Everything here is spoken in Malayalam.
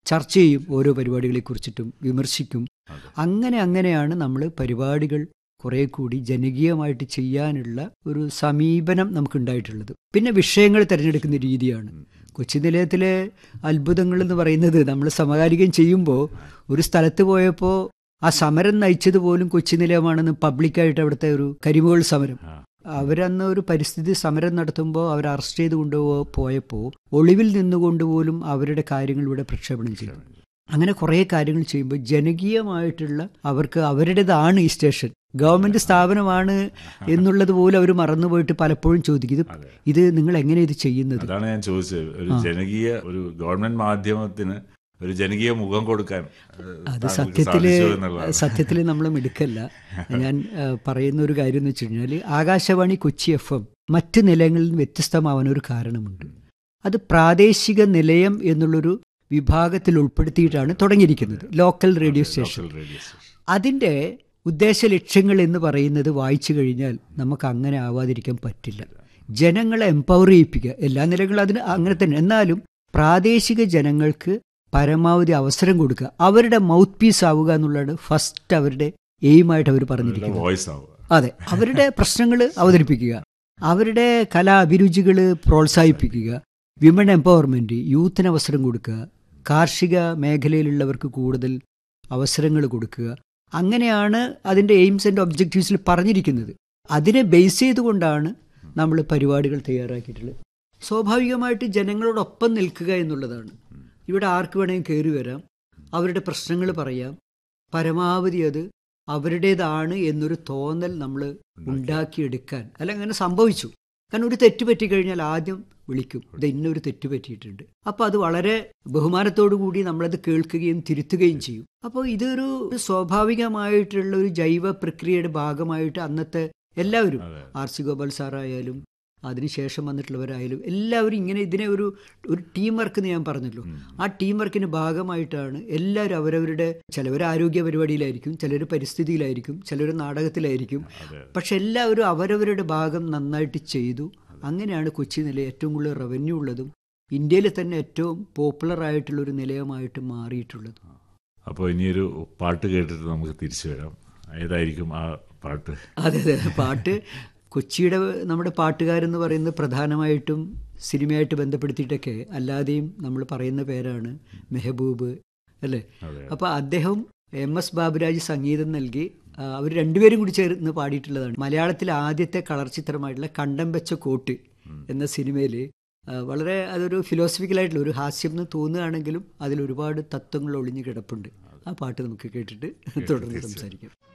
ചർച്ച ചെയ്യും ഓരോ പരിപാടികളെ കുറിച്ചിട്ടും വിമർശിക്കും അതെ. അങ്ങനെ അങ്ങനെയാണ് നമ്മൾ പരിപാടികൾ കുറെ കൂടി ജനകീയമായിട്ട് ചെയ്യാനുള്ള ഒരു സമീപനം നമുക്കുണ്ടായിട്ടുള്ളത് പിന്നെ വിഷയങ്ങൾ തിരഞ്ഞെടുക്കുന്ന രീതിയാണ് കൊച്ചി നിലയത്തിലെ അത്ഭുതങ്ങൾ എന്ന് പറയുന്നത് നമ്മൾ സമകാലികം ചെയ്യുമ്പോൾ ഒരു സ്ഥലത്ത് പോയപ്പോൾ ആ സമരം നയിച്ചത് പോലും കൊച്ചി നിലയമാണെന്ന് പബ്ലിക്കായിട്ട് അവിടുത്തെ ഒരു കരിമുകൾ സമരം ആ. അവരന്ന് ഒരു പരിസ്ഥിതി സമരം നടത്തുമ്പോൾ അവർ അറസ്റ്റ് ചെയ്ത് കൊണ്ടുപോ പോയപ്പോൾ ഒളിവിൽ നിന്നുകൊണ്ട് പോലും അവരുടെ കാര്യങ്ങൾ ഇവിടെ പ്രക്ഷേപണം ചെയ്തു അങ്ങനെ കുറേ കാര്യങ്ങൾ ചെയ്യുമ്പോൾ ജനകീയമായിട്ടുള്ള അവർക്ക് അവരുടേതാണ് ഈ സ്റ്റേഷൻ ഗവൺമെന്റ് സ്ഥാപനമാണ് എന്നുള്ളത് പോലും അവർ മറന്നുപോയിട്ട് പലപ്പോഴും ചോദിക്കും ഇത് അതെ. ഇത് നിങ്ങൾ എങ്ങനെ ഇത് ചെയ്യുന്നത് അതാണ് ഞാൻ ചോദിച്ചത് ഒരു ആ. ജനകീയ ഒരു ഗവൺമെന്റ് മാധ്യമത്തിന് ഒരു ജനകീയ മുഖം കൊടുക്കാൻ ഏഹ്, അത് താങ്കൾക്ക് സത്യത്തില് സാധിച്ചു എന്നുള്ളതാണ്. സത്യത്തിൽ നമ്മൾ മിടുക്കല്ല ഞാൻ ആ, പറയുന്ന ഒരു കാര്യം എന്ന് വെച്ച് കഴിഞ്ഞാൽ ആകാശവാണി കൊച്ചി എഫ് എം മറ്റ് നിലയങ്ങളിൽ നിന്ന് വ്യത്യസ്തമാവാൻ ഒരു കാരണമുണ്ട് അത് പ്രാദേശിക നിലയം എന്നുള്ളൊരു വിഭാഗത്തിൽ ഉൾപ്പെടുത്തിയിട്ടാണ് തുടങ്ങിയിരിക്കുന്നത് local radio station local radio station അതിൻ്റെ ഉദ്ദേശ ലക്ഷ്യങ്ങൾ എന്ന് പറയുന്നത് വായിച്ചു കഴിഞ്ഞാൽ നമുക്ക് അങ്ങനെ ആവാതിരിക്കാൻ പറ്റില്ല ജനങ്ങളെ എംപവർ ചെയ്യിപ്പിക്കുക എല്ലാ നിലകളും അതിന് അങ്ങനെ തന്നെ എന്നാലും പ്രാദേശിക ജനങ്ങൾക്ക് പരമാവധി അവസരം കൊടുക്കുക അവരുടെ മൗത്ത് പീസ് ആവുക എന്നുള്ളതാണ് ഫസ്റ്റ് അവരുടെ എയിമായിട്ട് അവർ പറഞ്ഞിരിക്കുന്നത് വോയിസ് ആവുക അതെ അവരുടെ പ്രശ്നങ്ങൾ അവതരിപ്പിക്കുക അവരുടെ കലാഭിരുചികൾ പ്രോത്സാഹിപ്പിക്കുക വിമൺ എംപവർമെൻറ്റ് യൂത്തിന് അവസരം കൊടുക്കുക കാർഷിക മേഖലയിലുള്ളവർക്ക് കൂടുതൽ അവസരങ്ങൾ കൊടുക്കുക അങ്ങനെയാണ് അതിൻ്റെ എയിംസ് ആൻഡ് ഒബ്ജക്റ്റീവ്സിൽ പറഞ്ഞിരിക്കുന്നത് അതിനെ ബേസ് ചെയ്തുകൊണ്ടാണ് നമ്മൾ പരിപാടികൾ തയ്യാറാക്കിയിട്ടുള്ളത് സ്വാഭാവികമായിട്ട് ജനങ്ങളോടൊപ്പം നിൽക്കുക എന്നുള്ളതാണ് ഇവിടെ ആർക്ക് വേണമെങ്കിൽ കയറി വരാം അവരുടെ പ്രശ്നങ്ങൾ പറയാം പരമാവധി അത് അവരുടേതാണ് എന്നൊരു തോന്നൽ നമ്മൾ ഉണ്ടാക്കിയെടുക്കാൻ അല്ല അങ്ങനെ സംഭവിച്ചു കാരണം ഒരു തെറ്റ് പറ്റിക്കഴിഞ്ഞാൽ ആദ്യം വിളിക്കും ഇത് ഇന്നൊരു തെറ്റ് പറ്റിയിട്ടുണ്ട് അപ്പോൾ അത് വളരെ ബഹുമാനത്തോടു കൂടി നമ്മളത് കേൾക്കുകയും തിരുത്തുകയും ചെയ്യും അപ്പോൾ ഇതൊരു സ്വാഭാവികമായിട്ടുള്ള ഒരു ജൈവ പ്രക്രിയയുടെ ഭാഗമായിട്ട് അന്നത്തെ എല്ലാവരും അതെ ആർ സി ഗോപാൽ സാറായാലും അതിനുശേഷം വന്നിട്ടുള്ളവരായാലും എല്ലാവരും ഇങ്ങനെ ഇതിനെ ഒരു ഒരു ടീം വർക്ക് എന്ന് ഞാൻ പറഞ്ഞല്ലോ ഉം. ആ ടീം വർക്കിന് ഭാഗമായിട്ടാണ് എല്ലാവരും അവരവരുടെ ചിലവർ ആരോഗ്യ പരിപാടിയിലായിരിക്കും ചിലർ പരിസ്ഥിതിയിലായിരിക്കും ചിലർ നാടകത്തിലായിരിക്കും അതെ പക്ഷെ എല്ലാവരും അവരവരുടെ ഭാഗം നന്നായിട്ട് ചെയ്തു അങ്ങനെയാണ് കൊച്ചി നിലയം ഏറ്റവും കൂടുതൽ റവന്യൂ ഉള്ളതും ഇന്ത്യയിലെ തന്നെ ഏറ്റവും പോപ്പുലർ ആയിട്ടുള്ള ഒരു നിലയമായിട്ട് മാറിയിട്ടുള്ളത് അപ്പോൾ ഇനിയൊരു പാട്ട് കേട്ടിട്ട് നമുക്ക് തിരിച്ചു വരാം ഏതായിരിക്കും ആ പാട്ട് അതെ അതെ പാട്ട് കൊച്ചിയുടെ നമ്മുടെ പാട്ടുകാരെന്ന് പറയുന്നത് പ്രധാനമായിട്ടും സിനിമയായിട്ട് ബന്ധപ്പെടുത്തിയിട്ടൊക്കെ അല്ലാതെയും നമ്മൾ പറയുന്ന പേരാണ് മെഹബൂബ് അല്ലേ അതെ അപ്പോൾ അദ്ദേഹം എം എസ് ബാബുരാജ് സംഗീതം നൽകി അവർ രണ്ടുപേരും കൂടി ചേർന്ന് പാടിയിട്ടുള്ളതാണ് മലയാളത്തിലെ ആദ്യത്തെ കളർ ചിത്രമായിട്ടുള്ള കണ്ടം വെച്ച കോട്ട് എന്ന സിനിമയിൽ വളരെ അതൊരു ഫിലോസഫിക്കലായിട്ടുള്ള ഒരു ഹാസ്യം എന്ന് തോന്നുകയാണെങ്കിലും അതിൽ ഒരുപാട് തത്വങ്ങൾ ഒളിഞ്ഞു കിടപ്പുണ്ട് ആ പാട്ട് നമുക്ക് കേട്ടിട്ട് തുടർന്ന് സംസാരിക്കാം